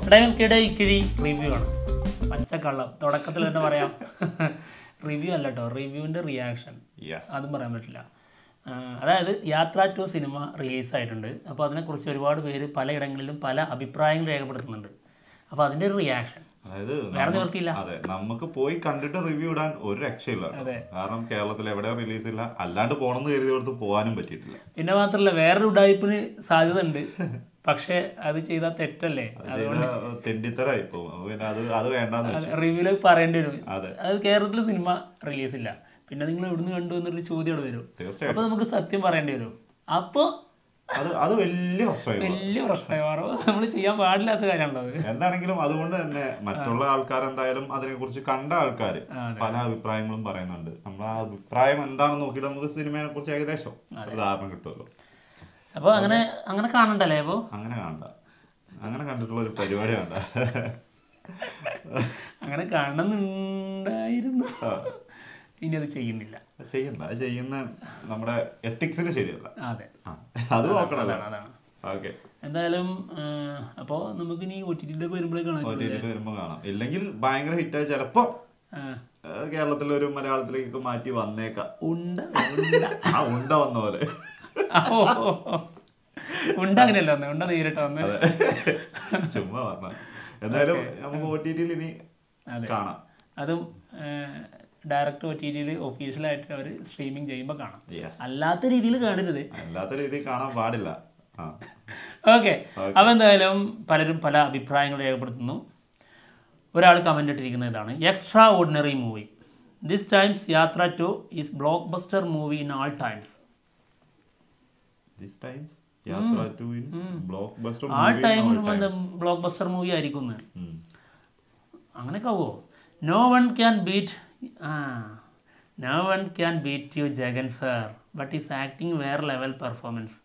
ഒട്ടടയംകിടെ ഇക്കിഴി review ആണ് പച്ചക്കള്ളം തുടക്കത്തിൽ തന്നെ പറയാം റിവ്യൂ അല്ല കേട്ടോ റിവ്യൂവിൻ്റെ റിയാക്ഷൻ യെസ് അതും പറയാൻ പറ്റില്ല ആ, അതായത് യാത്ര ടു സിനിമ റിലീസായിട്ടുണ്ട് അപ്പോൾ അതിനെക്കുറിച്ച് ഒരുപാട് പേര് പലയിടങ്ങളിലും പല അഭിപ്രായങ്ങൾ രേഖപ്പെടുത്തുന്നുണ്ട് അപ്പോൾ അതിൻ്റെ ഒരു റിയാക്ഷൻ അതായത് വേറെ നമ്മ- നിവർത്തിയില്ല അതെ നമുക്ക് പോയി കണ്ടിട്ട് റിവ്യൂ ഇടാൻ ഒരു രക്ഷയില്ല അതെ. കാരണം കേരളത്തിൽ എവിടെ റിലീസ് ഇല്ല അല്ലാണ്ട് പോണെന്ന് കരുതി കൊടുത്ത് പോകാനും പറ്റിയിട്ടില്ല പിന്നെ മാത്രമല്ല വേറൊരു ഉടായ്പിന് സാധ്യത ഉണ്ട് പക്ഷേ അത് ചെയ്താൽ തെറ്റല്ലേ അത് ചെയ്ത തെണ്ടിത്തരായി പോകും അപ്പൊ പിന്നെ അത് അത് വേണ്ടാന്ന് വെച്ചു റിവ്യൂല് പറയേണ്ടി വരും അതെ അത് കേരളത്തിൽ സിനിമ റിലീസില്ല പിന്നെ നിങ്ങൾ എവിടുന്ന് കണ്ടു എന്നൊരു ചോദ്യം അവിടെ വരും തീർച്ചയായും അപ്പോൾ നമുക്ക് സത്യം പറയേണ്ടി വരും അപ്പോൾ അത് അത് വലിയ പ്രശ്നമായി മാറും. വലിയ പ്രശ്നമായി മാറും നമ്മൾ ചെയ്യാൻ പാടില്ലാത്ത കാര്യമാണല്ലോ അത് എന്താണെങ്കിലും അതുകൊണ്ട് തന്നെ മറ്റുള്ള ആൾക്കാർ എന്തായാലും അതിനെ കുറിച്ച് കണ്ട ആൾക്കാർ ആ, അതെ. പല അഭിപ്രായങ്ങളും പറയുന്നുണ്ട് നമ്മൾ ആ അഭിപ്രായം എന്താണെന്ന് നോക്കിയിട്ട് നമുക്ക് സിനിമയെ കുറിച്ച് ഏകദേശം ഒരു ധാരണ കിട്ടുമല്ലോ അപ്പോൾ അങ്ങനെ അങ്ങനെ കാണണ്ടല്ലേ അപ്പോൾ അങ്ങനെ കാണണ്ട അങ്ങനെ കണ്ടിട്ടുള്ള ഒരു പരിപാടി വേണ്ട അങ്ങനെ കാണണമെന്നുണ്ടായിരുന്നു ഇനി അത് ചെയ്യുന്നില്ല അത് ചെയ്യണ്ട അത് ചെയ്യുന്ന നമ്മുടെ എത്തിക്സിന് ശരിയല്ല അതെ ആ, അത് നോക്കണല്ലോ അതാണ് അതാണ് ഓക്കെ എന്തായാലും അപ്പോൾ നമുക്ക് ഇനി ഒ ടി ടിയിലൊക്കെ വരുമ്പോഴേ കാണാൻ ഒ ടി ടിയിൽ വരുമ്പോൾ കാണാം ഇല്ലെങ്കിൽ ഭയങ്കര ഹിറ്റായി ചിലപ്പോ ഏഹ്, കേരളത്തിലൊരു മലയാളത്തിലേക്ക് മാറ്റി വന്നേക്കാം ഉണ്ട ഉണ്ട ആ ഉണ്ട വന്ന പോലെ ഓ, ഓ, ഓ. ഉണ്ട അങ്ങനെയല്ല വന്നത് ഉണ്ട നേരിട്ട് വന്ന് ചുമ്മാ പറഞ്ഞ എന്തായാലും നമുക്ക് ഒ ടി ടിയിൽ ഇനി അതെ കാണാം അതും ഡയറക്റ്റ് ഒ ടി ടിയിൽ ഒഫീഷ്യലായിട്ട് അവർ സ്ട്രീമിംഗ് ചെയ്യുമ്പോൾ കാണാം യെസ് അല്ലാത്ത രീതിയിൽ കാണരുത് അല്ലാത്ത രീതിയിൽ കാണാൻ പാടില്ല ആ ഓക്കെ അപ്പോൾ എന്തായാലും പലരും പല അഭിപ്രായങ്ങൾ രേഖപ്പെടുത്തുന്നു ഒരാൾ കമൻ്റ് ഇട്ടിരിക്കുന്ന ഇതാണ് extraordinary movie this times Yatra two is blockbuster movie in all times this times Yatra two in blockbuster ആ ടൈം ബ്ലോക്ക് ബസ്റ്റർ മൂവി ആയിരിക്കും എന്ന്. അങ്ങനെയൊക്കെ ആവുമോ no one can beat ah no one can beat you Jagan sir but is acting വേറെ level performance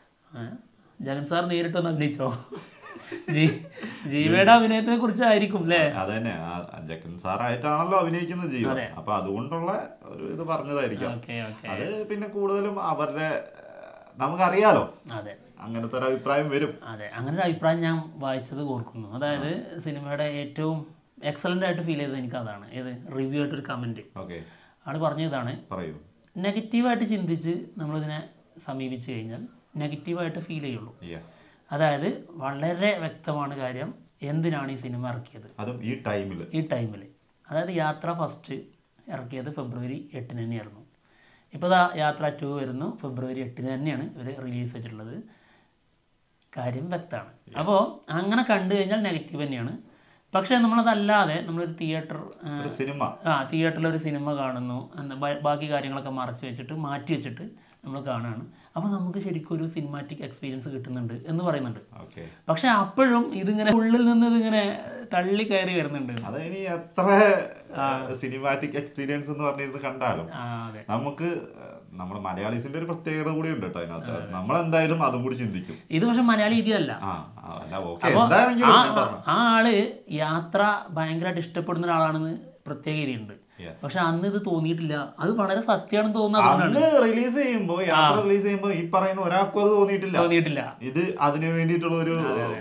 Jagan sir നേരിട്ട് ഒന്ന് അഭിനയിച്ചോ G ജീവയുടെ അഭിനയത്തിനെ കുറിച്ചായിരിക്കും അല്ലേ അത് തന്നെ ജക്കൻ സാറായിട്ടാണല്ലോ അഭിനയിക്കുന്നത് ജീവൻ അതെ. അപ്പൊ അതുകൊണ്ടുള്ള ഒരു ഇത് പറഞ്ഞതായിരിക്കാം ഓക്കെ ഓക്കെ അത് പിന്നെ കൂടുതലും അവരുടെ ഏഹ്, നമുക്കറിയാലോ അതെ അങ്ങനത്തെ ഒരു അഭിപ്രായം വരും അതെ അങ്ങനെ ഒരു അഭിപ്രായം ഞാൻ വായിച്ചത് ഓർക്കുന്നു അതായത് സിനിമയുടെ ഏറ്റവും എക്സലൻ്റ് ആയിട്ട് ഫീൽ ചെയ്തത് എനിക്ക് അതാണ് ഏത് റിവ്യൂ ആയിട്ടൊരു കമൻറ്റ് ഓക്കെ ആൾ പറഞ്ഞതാണ് പറയൂ നെഗറ്റീവായിട്ട് ചിന്തിച്ച് നമ്മളിതിനെ സമീപിച്ച് കഴിഞ്ഞാൽ നെഗറ്റീവായിട്ട് ഫീൽ ചെയ്യുള്ളൂ യെസ് അതായത് വളരെ വ്യക്തമാണ് കാര്യം എന്തിനാണ് ഈ സിനിമ ഇറക്കിയത് അതും ഈ ടൈമിൽ ഈ ടൈമിൽ അതായത് യാത്ര ഫസ്റ്റ് ഇറക്കിയത് ഫെബ്രുവരി എട്ടിന് തന്നെയായിരുന്നു ഇപ്പോൾ ദാ യാത്ര ടു വരുന്നു ഫെബ്രുവരി എട്ടിന് തന്നെയാണ് ഇവർ റിലീസ് വെച്ചിട്ടുള്ളത് കാര്യം വ്യക്തമാണ് അപ്പോൾ അങ്ങനെ കണ്ടു കഴിഞ്ഞാൽ നെഗറ്റീവ് തന്നെയാണ് പക്ഷേ നമ്മളതല്ലാതെ നമ്മളൊരു തിയേറ്റർ ഒരു സിനിമ ആ തിയേറ്ററിൽ ഒരു സിനിമ കാണുന്നു എന്താ ബാ- ബാക്കി കാര്യങ്ങളൊക്കെ മറച്ച് വെച്ചിട്ട് മാറ്റി വെച്ചിട്ട് നമ്മൾ കാണുകയാണ് അപ്പോൾ നമുക്ക് ശരിക്കും ഒരു സിനിമാറ്റിക് എക്സ്പീരിയൻസ് കിട്ടുന്നുണ്ട് എന്ന് പറയുന്നുണ്ട് ഓക്കെ പക്ഷെ അപ്പോഴും ഇതിങ്ങനെ ഉള്ളിൽ നിന്ന് ഇതിങ്ങനെ തള്ളി കയറി വരുന്നുണ്ട് അത് ഇനി എത്ര സിനിമാറ്റിക് എക്സ്പീരിയൻസ് എന്ന് പറഞ്ഞിരുന്ന് കണ്ടാലും ആ അതെ നമുക്ക് ഏഹ്, നമ്മുടെ മലയാളീസിന്റെ ഒരു പ്രത്യേകത കൂടി ഉണ്ട് കേട്ടോ അതിനകത്ത് നമ്മൾ എന്തായാലും അതും കൂടി ചിന്തിക്കും ഇത് പക്ഷെ മലയാളി രീതിയല്ല ആ ആ, അല്ല ഓക്കെ എന്താണെങ്കിലും ആ ഞാൻ പറഞ്ഞു ആ ആള് യാത്ര ഭയങ്കരമായിട്ട് ഇഷ്ടപ്പെടുന്ന ഒരാളാണെന്ന് പ്രത്യേക രീതിയുണ്ട് Yes. പക്ഷെ അന്ന് ഇത് തോന്നിയിട്ടില്ല അത് വളരെ സത്യമാണെന്ന് തോന്നുന്നത് അതുകൊണ്ടാണ് അന്ന് റിലീസ് ചെയ്യുമ്പോ യാത്ര റിലീസ് ചെയ്യുമ്പോ ഈ പറയുന്ന ഒരാൾക്കും അത് തോന്നിയിട്ടില്ല തോന്നിയിട്ടില്ല ഇത് അതിനു വേണ്ടിയിട്ടുള്ള ഒരു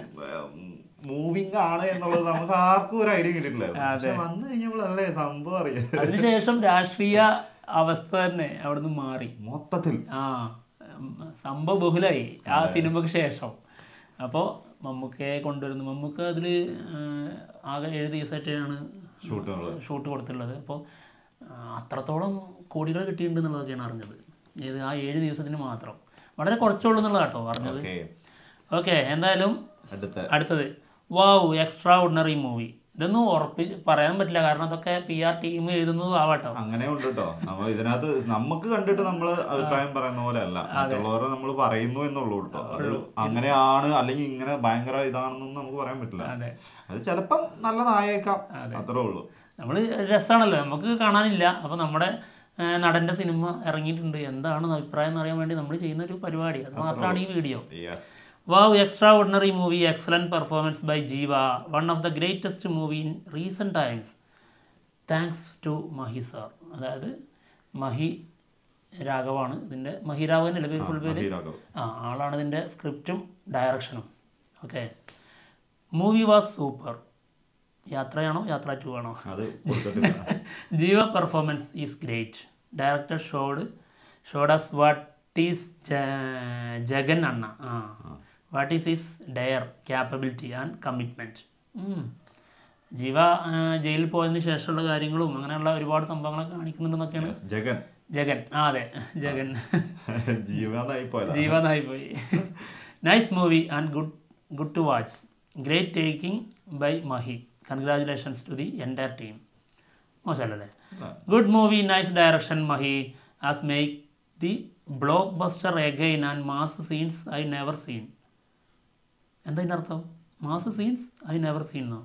മൂവിങ് ആണ് എന്നുള്ളത് നമുക്ക് ആർക്കും ഒരു ഐഡിയ കിട്ടിയിട്ടില്ല പക്ഷെ വന്നു കഴിഞ്ഞപ്പോഴല്ലേ സംഭവം അറിയാം അതിനുശേഷം രാഷ്ട്രീയ അവസ്ഥ തന്നെ അവിടുന്ന് മാറി മൊത്തത്തിൽ ആ ഉം, സംഭവ ബഹുലായി ആ സിനിമക്ക് ശേഷം അപ്പോൾ മമ്മൂക്കയെ കൊണ്ടുവരുന്നു മമ്മൂക്ക അതിൽ ആകെ ഏഴ് ദിവസമായിട്ടാണ് ഷൂട്ടുകൾ ഷൂട്ട് കൊടുത്തിട്ടുള്ളത് അപ്പോൾ അത്രത്തോളം കോടികൾ കിട്ടിയിട്ടുണ്ട് എന്നുള്ളതൊക്കെയാണ് അറിഞ്ഞത് ഏത് ആ ഏഴ് ദിവസത്തിന് മാത്രം വളരെ കുറച്ചുള്ളൂ എന്നുള്ളതാട്ടോ അറിഞ്ഞത് ഓക്കെ ഓക്കെ എന്തായാലും അടുത്ത അടുത്തത് വാവ് എക്സ്ട്രാ ഓർഡിനറി മൂവി ഇതൊന്നും ഉറപ്പി പറയാൻ പറ്റില്ല കാരണം അതൊക്കെ പി ആർ ടീം എഴുതുന്നതും ആവാട്ടോ അങ്ങനെ ഉണ്ട് കേട്ടോ നമ്മൾ ഇതിനകത്ത് നമുക്ക് കണ്ടിട്ട് നമ്മൾ അഭിപ്രായം പറയുന്ന പോലെ അല്ല മറ്റുള്ളവരെ നമ്മൾ പറയുന്നു എന്നുള്ളൂ കേട്ടോ അത് അങ്ങനെയാണ് അല്ലെങ്കിൽ ഇങ്ങനെ ഭയങ്കര ഇതാണെന്നൊന്നും നമുക്ക് പറയാൻ പറ്റില്ല അതെ അത് ചിലപ്പം നല്ലതായേക്കാം അത്രേ ഉള്ളൂ നമ്മൾ രസമാണല്ലോ നമുക്ക് കാണാനില്ല അപ്പോൾ നമ്മുടെ ആ, നടൻ്റെ സിനിമ ഇറങ്ങിയിട്ടുണ്ട് എന്താണ് അഭിപ്രായം എന്ന് അറിയാൻ വേണ്ടി നമ്മൾ ചെയ്യുന്ന ഒരു പരിപാടി അത് മാത്രമാണ് ഈ video yes wow extraordinary movie excellent performance by Jeeva one of the greatest movie in recent times thanks to Mahi sir അതായത് മഹി രാഘവാണ് ഇതിൻ്റെ മഹി രാഘവൻ പേര് ഫുൾ പേര് ഹീരാഘവ് ആ ആളാണ് ഇതിൻ്റെ സ്ക്രിപ്റ്റും ഡയറക്ഷനും ഓക്കെ മൂവി വാസ് സൂപ്പർ യാത്രയാണോ യാത്ര ടു ആണോ അത് കൊടുത്തിട്ടില്ല Jeeva performance is great director showed showed us what is Jagan anna ah what is is their capability and commitment Jeeva ah, ജയിലിൽ പോയതിന് ശേഷമുള്ള കാര്യങ്ങളും അങ്ങനെയുള്ള ഒരുപാട് സംഭവങ്ങളൊക്കെ കാണിക്കുന്നുണ്ടെന്നൊക്കെയാണ് ജഗൻ ജഗൻ ആ അതെ ജഗൻ ജീവനായി പോയതാ ജീവനായി പോയി nice movie and good good to watch great taking by Mahi congratulations to the entire team മോശമല്ലേ good movie nice direction Mahi as make the blockbuster again and mass scenes I never seen എന്താ ഇതിൻ്റെ അർത്ഥം mass scenes I never seen എന്നോ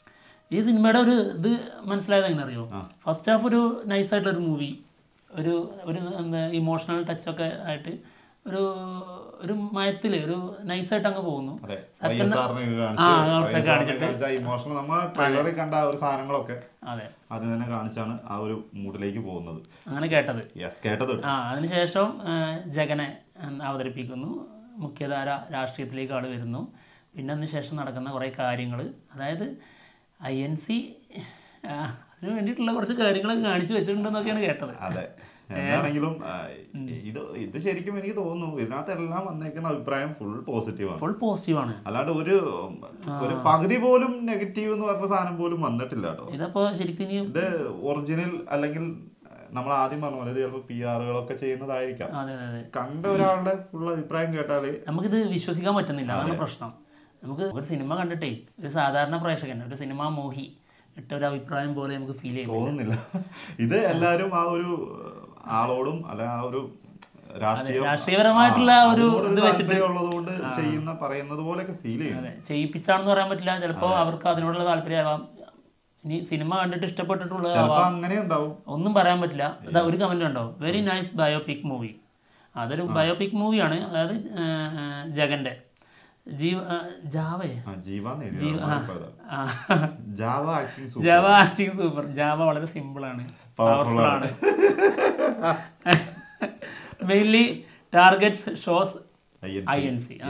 ഈ സിനിമയുടെ ഒരു ഇത് മനസ്സിലായത് എങ്ങനെ അറിയോ ആ. ഫസ്റ്റ് ഹാഫ് ഒരു നൈസായിട്ടൊരു മൂവി ഒരു ഒരു എന്താ ഇമോഷണൽ ടച്ചൊക്കെ ആയിട്ട് ഒരു ഒരു മയത്തിൽ ഒരു നൈസായിട്ട് അങ്ങ് പോകുന്നു അതെ Second- വൈഎസ്ആറിനെ ആ, കുറച്ചൊക്കെ കാണിച്ചിട്ട്. ഇമോഷണൽ നമ്മൾ ട്രെയിലറിൽ കണ്ട ആ ഒരു സാധനങ്ങളൊക്കെ അതെ അത് തന്നെ കാണിച്ചാണ് ആ ഒരു മൂഡിലേക്ക് പോകുന്നത് അങ്ങനെ കേട്ടത് യെസ് കേട്ടത് ആ അതിനുശേഷം ആ, ജഗനെ ഉം, അവതരിപ്പിക്കുന്നു മുഖ്യധാര രാഷ്ട്രീയത്തിലേക്ക് ആൾ വരുന്നു പിന്നെ അതിന് ശേഷം നടക്കുന്ന കുറേ കാര്യങ്ങൾ അതായത് ഐ എൻ സി അതിന് വേണ്ടിയിട്ടുള്ള കുറച്ച് കാര്യങ്ങളൊക്കെ കാണിച്ചു വെച്ചിട്ടുണ്ടെന്നൊക്കെയാണ് കേട്ടത് അതെ എന്താണെങ്കിലും ആ, ഇത് ഇത് ശരിക്കും എനിക്ക് തോന്നുന്നു ഇതിനകത്തെല്ലാം വന്നേക്കുന്ന അഭിപ്രായം ഫുൾ പോസിറ്റീവ് ആണ് ഫുൾ പോസിറ്റീവാണ് അല്ലാണ്ട് ഒരു ഒരു പകുതി പോലും നെഗറ്റീവ് എന്ന് പറഞ്ഞ സാധനം പോലും വന്നിട്ടില്ല കേട്ടോ ഇതപ്പോൾ ശരിക്കും ഇനി ഇത് ഒറിജിനൽ അല്ലെങ്കിൽ നമ്മൾ ആദ്യം പറഞ്ഞ പോലെ ഇത് ചിലപ്പോൾ പി ആറുകളൊക്കെ ചെയ്യുന്നതായിരിക്കാം അതെ അതെ അതെ കണ്ട ഒരാളുടെ ഫുൾ അഭിപ്രായം കേട്ടാല് നമുക്കിത് വിശ്വസിക്കാൻ പറ്റുന്നില്ല അതാണ് പ്രശ്നം നമുക്ക് ഒരു സിനിമ കണ്ടിട്ടേ ഒരു സാധാരണ പ്രേക്ഷകൻ ഒരു സിനിമ മോഹി ഇട്ട ഒരു അഭിപ്രായം പോലെ നമുക്ക് ഫീൽ ചെയ്യും തോന്നുന്നില്ല ഇത് എല്ലാരും ആ ഒരു ആളോടും അല്ല ആ ഒരു രാഷ്ട്രീയം രാഷ്ട്രീയപരമായിട്ടുള്ള ആ, ഒരു അതിനോടൊരു ഇത് വെച്ചിട്ട് താല്പര്യം ഉള്ളതുകൊണ്ട് ചെയ്യുന്ന പറയുന്നത് പോലെയൊക്കെ ഫീൽ ചെയ്യും അതെ ചെയ്യിപ്പിച്ചാണെന്ന് പറയാൻ പറ്റില്ല ചിലപ്പോൾ അവർക്ക് അതിനോടുള്ള താല്പര്യമാവാം ഇനി സിനിമ കണ്ടിട്ട് ചിലപ്പോ ഇഷ്ടപ്പെട്ടിട്ടുള്ളതാവാം അങ്ങനെ ഉണ്ടാവും ഒന്നും പറയാൻ പറ്റില്ല ഇതാ ഒരു കമന്റ് ഉണ്ടാവും വെരി നൈസ് ബയോപിക് മൂവി അതൊരു ബയോപിക് മൂവിയാണ് അതായത് ആ, ആ, ജഗന്റെ ജീവ ആ, ജാവേ ആ, ജീവാന്ന് എഴുതി ജീവ ആ, പോയതാ. ആ. Java acting super Java acting super Java വളരെ സിമ്പിൾ ആണ് Powerful പവർഫുൾ ആണ് mainly targets shows I N C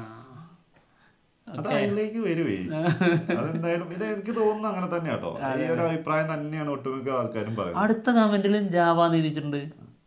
അത് അതിലേക്ക് വരുവേ അതെന്തായാലും ഇത് എനിക്ക് തോന്നുന്നു അങ്ങനെ തന്നെ കേട്ടോ ഈ ഒരു അഭിപ്രായം തന്നെയാണ് ഒട്ടുമിക്ക ആൾക്കാരും പറയുന്നത് അടുത്ത കമന്റിലും ജാവ എന്ന് എഴുതിയിട്ടുണ്ട്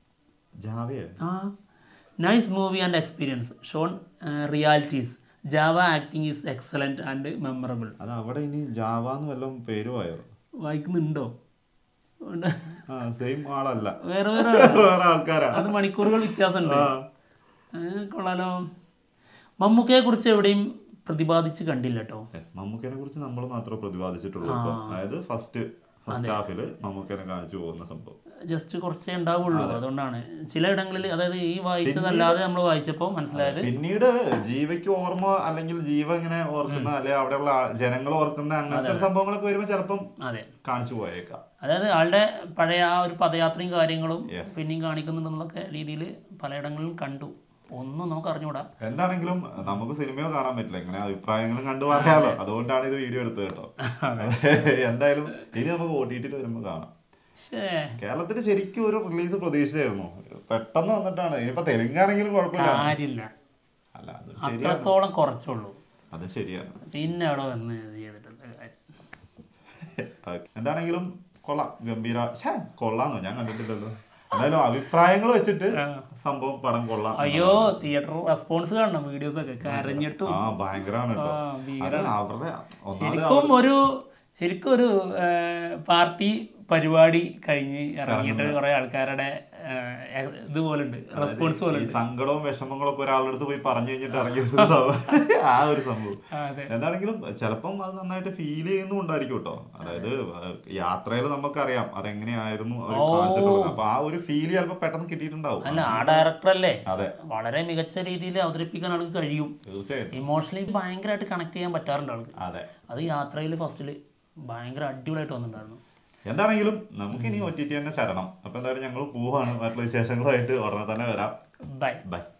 ജാവയെ ആ nice movie and experience shown realities Java acting is excellent and memorable അത് അവിടെ ഇനി ജാവ എന്ന് വല്ലതും പേരുമായോ വായിക്കുന്നുണ്ടോ ഉണ്ട്. ആ സെയിം ആളല്ല വേറെ വേറെ വേറെ ആൾക്കാരാ അത് മണിക്കൂറുകൾ വ്യത്യാസമുണ്ട് ആ. ഏ, കൊള്ളാലോ മമ്മൂക്കയെ കുറിച്ച് എവിടെയും പ്രതിപാദിച്ച് കണ്ടില്ല കേട്ടോ Yes, മമ്മൂക്കനെ കുറിച്ച് നമ്മൾ മാത്രമേ പ്രതിപാദിച്ചിട്ടുള്ളൂ ഇപ്പൊ. അതായത് ഫസ്റ്റ് ഫസ്റ്റ് ഹാഫില് മമ്മൂക്കനെ കാണിച്ചു പോകുന്ന സംഭവം ജസ്റ്റ് കുറച്ചേ ഉണ്ടാവുള്ളൂ അതുകൊണ്ടാണ് ചിലയിടങ്ങളിൽ അതായത് ഈ വായിച്ചതല്ലാതെ നമ്മൾ വായിച്ചപ്പോൾ മനസ്സിലായത് പിന്നീട് ജീവയ്ക്ക് ഓർമ്മ അല്ലെങ്കിൽ ജീവ ഇങ്ങനെ ഓർക്കുന്ന അല്ലെ അവിടെയുള്ള ആ- ജനങ്ങൾ ഓർക്കുന്ന അങ്ങനത്തെ സംഭവങ്ങളൊക്കെ വരുമ്പോ ചിലപ്പം അതെ കാണിച്ചു പോയേക്കാം അതായത് ആളുടെ പഴയ ആ ഒരു പദയാത്രയും കാര്യങ്ങളും Yes. പിന്നെയും കാണിക്കുന്നുണ്ടെന്നൊക്കെ രീതിയിൽ പലയിടങ്ങളിലും കണ്ടു ഒന്നും നമുക്ക് അറിഞ്ഞുകൂടാ എന്താണെങ്കിലും നമുക്ക് സിനിമയോ കാണാൻ പറ്റില്ല ഇങ്ങനെ അഭിപ്രായങ്ങളും കണ്ടു പറയാലോ അതുകൊണ്ടാണ് ഇത് വീഡിയോ എടുത്തത് കേട്ടോ എന്തായാലും ഇനി നമുക്ക് ഒ ടി ടിയിൽ വരുമ്പോൾ കാണാം ശേ കേരളത്തിൽ ശരിക്കും ഒരു റിലീസ് പ്രതീക്ഷിച്ചായിരുന്നു പെട്ടെന്ന് വന്നിട്ടാണ് ഇനിയിപ്പോ തെലുങ്കാണെങ്കിലും കുഴപ്പമില്ല കാര്യമില്ല അല്ല അത് ശരിയാണ് അത്രത്തോളം കുറച്ചുള്ളൂ അത് ശരിയാണ് പിന്നെ അവിടെ വന്ന് ഇത് ചെയ്തിട്ടുള്ള കാര്യം Okay. എന്താണെങ്കിലും കൊള്ളാം ഗംഭീര ഛേ കൊള്ളാന്നോ ഞാൻ കണ്ടിട്ടില്ലല്ലോ എന്തായാലും അഭിപ്രായങ്ങൾ വെച്ചിട്ട് സംഭവം പടം കൊള്ളാം അയ്യോ തിയേറ്റർ റെസ്പോൺസ് കാണണം വീഡിയോസ് ഒക്കെ കരഞ്ഞിട്ടും ആ ഭയങ്കരമാണ് കേട്ടോ ആ, അത് അവരുടെ ഒന്നാമത് ശരിക്കും ഒരു ശരിക്കും ഒരു ആ, പാർട്ടി പരിപാടി കഴിഞ്ഞ് ഇറങ്ങിയിട്ട് കുറെ ആൾക്കാരുടെ ആ, ഇതുപോലെ ഉണ്ട് റെസ്പോൺസ് പോലെ ഈ ഉണ്ട് സങ്കടവും വിഷമങ്ങളും ഒക്കെ ഒരാളുടെ അടുത്ത് പോയി പറഞ്ഞു കഴിഞ്ഞിട്ട് ഇറങ്ങിയ ഒരു സംഭവം ആ ഒരു സംഭവം ആ, അതെ എന്താണെങ്കിലും ചിലപ്പം അത് നന്നായിട്ട് ഫീൽ ചെയ്യുന്നുണ്ടായിരിക്കും കേട്ടോ അതായത് യാത്രയിൽ നമുക്കറിയാം അതെങ്ങനെയായിരുന്നു അവർ കാണിച്ചിട്ടുള്ളത് അപ്പൊ ആ ഒരു ഫീൽ ചിലപ്പോൾ പെട്ടെന്ന് കിട്ടിയിട്ടുണ്ടാവും അല്ല ആ ഡയറക്ടർ അല്ലേ അതെ വളരെ മികച്ച രീതിയിൽ അവതരിപ്പിക്കാൻ ആൾക്ക് കഴിയും തീർച്ചയായിട്ടും ഇമോഷണലി ഭയങ്കരമായിട്ട് കണക്ട് ചെയ്യാൻ പറ്റാറുണ്ട് ആൾക്ക് അതെ അത് യാത്രയിൽ ഫസ്റ്റിൽ ഭയങ്കര അടിപൊളിയായിട്ട് വന്നിട്ടുണ്ടായിരുന്നു എന്താണെങ്കിലും നമുക്ക് ഇനി ഒ ടി ടി തന്നെ ശരണം അപ്പൊ എന്തായാലും ഞങ്ങൾ പോവാണ് മറ്റുള്ള വിശേഷങ്ങളുമായിട്ട് ഉടനെ തന്നെ വരാം ബൈ ബൈ